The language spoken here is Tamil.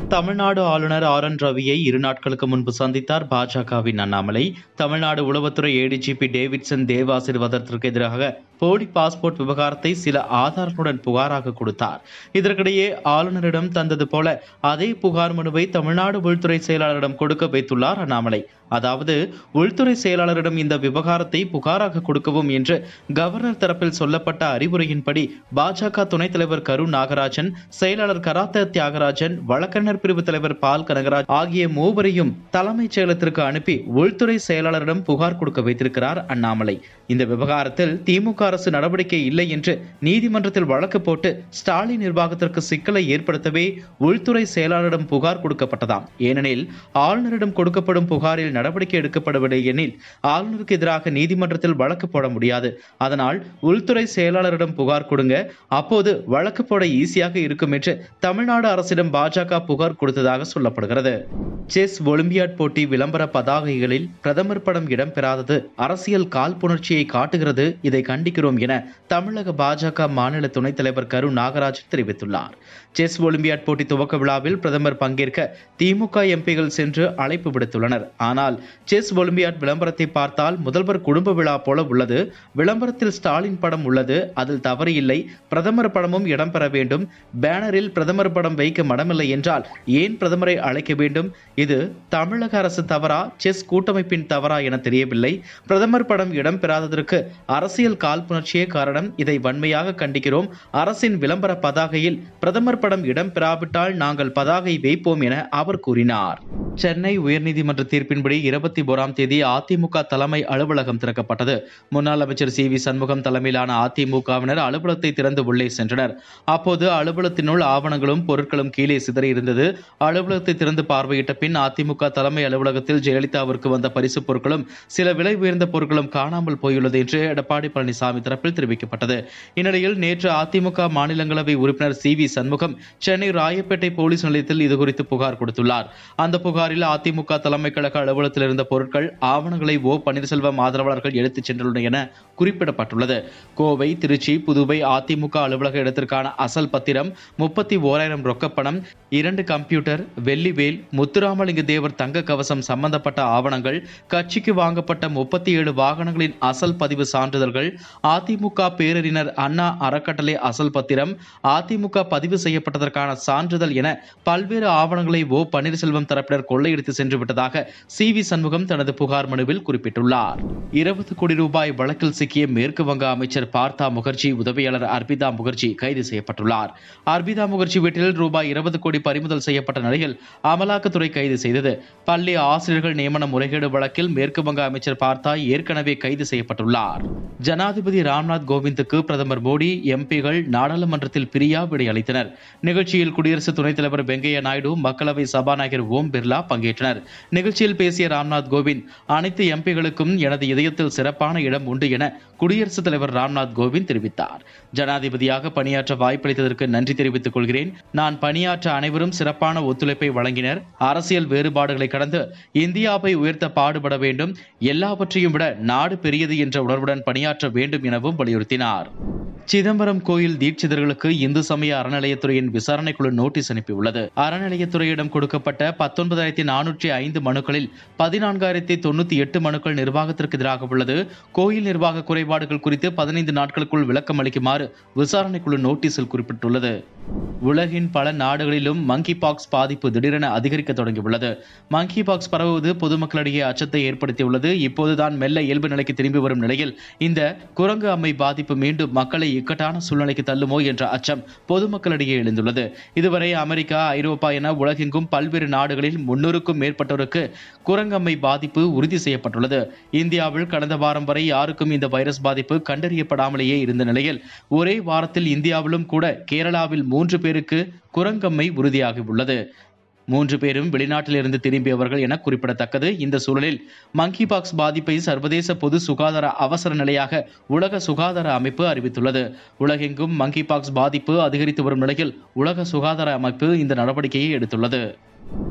தமிழ்நாடு ஆளுநர் ஆர் என் ரவியை இரு நாட்களுக்கு முன்பு சந்தித்தார் பாஜகவின் அண்ணாமலை தமிழ்நாடு உளவுத்துறை ஏடிஜிபி டேவிட்சன் தேவ் ஆசீர்வாதத்திற்கு எதிராக போலி பாஸ்போர்ட் விவகாரத்தை சில ஆதாரங்களுடன் புகாராக கொடுத்தார் இதற்கிடையே ஆளுநரிடம் தந்தது போல அதே புகார் மனுவை தமிழ்நாடு உள்துறை செயலாளரிடம் கொடுக்க வைத்துள்ளார் அண்ணாமலை அதாவது உள்துறை செயலாளரிடம் இந்த விவகாரத்தை புகாராக கொடுக்கவும் என்று கவர்னர் தரப்பில் சொல்லப்பட்ட அறிவுரையின்படி பாஜக துணைத் தலைவர் கரு நாகராஜன் செயலாளர் கராத்த தியாகராஜன் வழக்கறிஞர் பிரிவு தலைவர் பால் கனகராஜ் ஆகிய மூவரையும் தலைமைச் செயலகத்திற்கு அனுப்பி உள்துறை செயலாளரிடம் புகார் கொடுக்க வைத்திருக்கிறார் அண்ணாமலை இந்த விவகாரத்தில் திமுக அரசு நடவடிக்கை இல்லை என்று நீதிமன்றத்தில் வழக்கு போட்டு ஸ்டாலின் நிர்வாகத்திற்கு சிக்கலை ஏற்படுத்தவே உள்துறை செயலாளரிடம் புகார் கொடுக்கப்பட்டதாம் ஏனெனில் ஆளுநரிடம் கொடுக்கப்படும் புகாரில் நடவடிக்கை எடுக்கப்படவில்லை எனில் ஆளுநருக்கு எதிராக நீதிமன்றத்தில் வழக்கு போட முடியாது அதனால் உள்துறை செயலாளரிடம் புகார் கொடுங்க அப்போது வழக்கு போட ஈஸியாக இருக்கும் என்று தமிழ்நாடு அரசிடம் பாஜக புகார் கொடுத்ததாக சொல்லப்படுகிறது செஸ் ஒலிம்பியாட் போட்டி விளம்பர பதாகைகளில் பிரதமர் படம் இடம்பெறாதது அரசியல் காழ்ப்புணர்ச்சியை காட்டுகிறது இதை கண்டிக்கிறோம் என தமிழக பாஜக மாநில துணைத் தலைவர் கரு நாகராஜ் தெரிவித்துள்ளார் செஸ் ஒலிம்பியாட் போட்டி துவக்க விழாவில் பிரதமர் பங்கேற்க திமுக எம்பிகள் சென்று அழைப்பு விடுத்துள்ளனர் ஆனால் செஸ் ஒலிம்பியாட் விளம்பரத்தை பார்த்தால் முதல்வர் குடும்ப விழா போல உள்ளது விளம்பரத்தில் ஸ்டாலின் படம் உள்ளது அதில் தவறு இல்லை பிரதமர் படமும் இடம்பெற வேண்டும் பேனரில் பிரதமர் படம் வைக்க மடமில்லை என்றால் ஏன் பிரதமரை அழைக்க வேண்டும் இது தமிழக அரசு தவறா செஸ் கூட்டமைப்பின் தவறா என தெரியவில்லை பிரதமர் படம் இடம்பெறாததற்கு அரசியல் காழ்ப்புணர்ச்சியே காரணம் இதை வன்மையாக கண்டிக்கிறோம் அரசின் விளம்பர பதாகையில் பிரதமர் படம் இடம்பெறாவிட்டால் நாங்கள் பதாகை வைப்போம் என அவர் கூறினார் சென்னை உயர்நீதிமன்ற தீர்ப்பின்படி இருபத்தி ஓராம் தேதி அதிமுக தலைமை அலுவலகம் திறக்கப்பட்டது முன்னாள் அமைச்சர் சி வி சண்முகம் தலைமையிலான அதிமுகவினர் அலுவலகத்தை திறந்து உள்ளே சென்றனர் அப்போது அலுவலகத்தினுள் ஆவணங்களும் பொருட்களும் கீழே சிதறி இருந்தது அலுவலகத்தை திறந்து பார்வையிட்ட பின் அதிமுக தலைமை அலுவலகத்தில் ஜெயலலிதாவிற்கு வந்த பரிசுப் பொருட்களும் சில விலை உயர்ந்த பொருட்களும் காணாமல் போயுள்ளது என்று எடப்பாடி பழனிசாமி தரப்பில் தெரிவிக்கப்பட்டது இந்நிலையில் நேற்று அதிமுக மாநிலங்களவை உறுப்பினர் C V Shanmugam Chennai Royapettah police நிலையத்தில் இதுகுறித்து புகார் கொடுத்துள்ளார் அந்த புகாரில் அதிமுக தலைமை கழக அலுவலகத்தில் இருந்த பொருட்கள் ஆவணங்களை ஓ பன்னீர்செல்வம் ஆதரவாளர்கள் எடுத்துச் சென்றுள்ளனர் என குறிப்பிடப்பட்டுள்ளது கோவை திருச்சி புதுவை அதிமுக அலுவலக இடத்திற்கான அசல் பத்திரம் முப்பத்தி ஓராயிரம் ரொக்கப்பணம் இரண்டு கம்ப்யூட்டர் வெள்ளிவேல் முத்துராமலிங்க தேவர் தங்க கவசம் சம்பந்தப்பட்ட ஆவணங்கள் கட்சிக்கு வாங்கப்பட்ட முப்பத்தி ஏழு வாகனங்களின் அசல் பதிவு சான்றிதழ்கள் அதிமுக பேரறிஞர் அண்ணா அறக்கட்டளை அசல் பத்திரம் அதிமுக பதிவு செய்யப்பட்டதற்கான சான்றிதழ் என பல்வேறு ஆவணங்களை ஓ பன்னீர்செல்வம் தரப்பினர் கொள்ளையடித்து சென்று விட்டதாக சி வி சண்முகம் தனது புகார் மனுவில் குறிப்பிட்டுள்ளார் இருபது கோடி ரூபாய் வழக்கில் சிக்கிய மேற்கு வங்க அமைச்சர் பார்த்தா முகர்ஜி உதவியாளர் அர்பிதா முகர்ஜி கைது செய்யப்பட்டுள்ளார் அர்பிதா முகர்ஜி வீட்டில் ரூபாய் இருபது கோடி பறிமுதல் செய்யப்பட்ட நிலையில் அமலாக்கத்துறை கைது செய்தது பள்ளி ஆசிரியர்கள் நியமன முறைகேடு வழக்கில் மேற்கு வங்க அமைச்சர் பார்த்தா ஏற்கனவே கைது செய்யப்பட்டுள்ளார் ஜனாதிபதி ராம்நாத் கோவிந்துக்கு பிரதமர் மோடி எம்பிகள் நாடாளுமன்றத்தில் பிரியா விடை அளித்தனர் நிகழ்ச்சியில் குடியரசு துணைத் தலைவர் வெங்கையா நாயுடு மக்களவை சபாநாயகர் ஓம் பிர்லா பங்கேற்றனர் நிகழ்ச்சியில் பேசிய ராம்நாத் கோவிந்த் அனைத்து எம்பிகளுக்கும் எனது இதயத்தில் சிறப்பான இடம் உண்டு என குடியரசுத் தலைவர் ராம்நாத் கோவிந்த் தெரிவித்தார் ஜனாதிபதியாக பணியாற்ற வாய்ப்பளித்ததற்கு நன்றி தெரிவித்துக் கொள்கிறேன் நான் பணியாற்ற அனைவரும் சிறப்பான ஒத்துழைப்பை வழங்கினர் அரசியல் வேறுபாடுகளை கடந்து இந்தியாவை உயர்த்த பாடுபட வேண்டும் எல்லாவற்றையும் விட நாடு பெரியது என்ற உணர்வுடன் பணியாற்ற வேண்டும் எனவும் வலியுறுத்தினார் சிதம்பரம் கோயில் தீட்சிதர்களுக்கு இந்து சமய அறநிலையத்துறையின் விசாரணை குழு நோட்டீஸ் அனுப்பியுள்ளது அறநிலையத்துறையிடம் கொடுக்கப்பட்ட பத்தொன்பதாயிரத்தி நானூற்றி ஐந்து மனுக்களில் பதினான்காயிரத்தி தொண்ணூத்தி எட்டு மனுக்கள் நிர்வாகத்திற்கு எதிராக உள்ளது கோயில் நிர்வாக குறைபாடுகள் குறித்து பதினைந்து நாட்களுக்குள் விளக்கம் அளிக்குமாறு விசாரணை குழு நோட்டீஸில் குறிப்பிட்டுள்ளது உலகின் பல நாடுகளிலும் மங்கி பாக்ஸ் பாதிப்பு திடீரென அதிகரிக்க தொடங்கியுள்ளது மங்கி பாக்ஸ் பரவுவது பொதுமக்களிடையே அச்சத்தை ஏற்படுத்தியுள்ளது இப்போதுதான் மெல்ல இயல்பு நிலைக்கு திரும்பி வரும் நிலையில் இந்த குரங்கு அம்மை பாதிப்பு மீண்டும் மக்களை இக்கட்டான சூழ்நிலைக்கு தள்ளுமோ என்ற அச்சம் பொதுமக்களிடையே எழுந்துள்ளது இதுவரை அமெரிக்கா ஐரோப்பா என உலகெங்கும் பல்வேறு நாடுகளில் முன்னூறுக்கும் மேற்பட்டோருக்கு குரங்கம்மை பாதிப்பு உறுதி செய்யப்பட்டுள்ளது இந்தியாவில் கடந்த வாரம் வரை யாருக்கும் இந்த வைரஸ் பாதிப்பு கண்டறியப்படாமலேயே இருந்த நிலையில் ஒரே வாரத்தில் இந்தியாவிலும் கூட கேரளாவில் மூன்று பேருக்கு குரங்கம்மை உறுதியாகியுள்ளது மூன்று பேரும் வெளிநாட்டிலிருந்து திரும்பியவர்கள் என குறிப்பிடத்தக்கது இந்த சூழலில் மங்கி பாக்ஸ் பாதிப்பை சர்வதேச பொது சுகாதார அவசர நிலையாக உலக சுகாதார அமைப்பு அறிவித்துள்ளது உலகெங்கும் மங்கி பாக்ஸ் பாதிப்பு அதிகரித்து வரும் நிலையில் உலக சுகாதார அமைப்பு இந்த நடவடிக்கையை எடுத்துள்ளது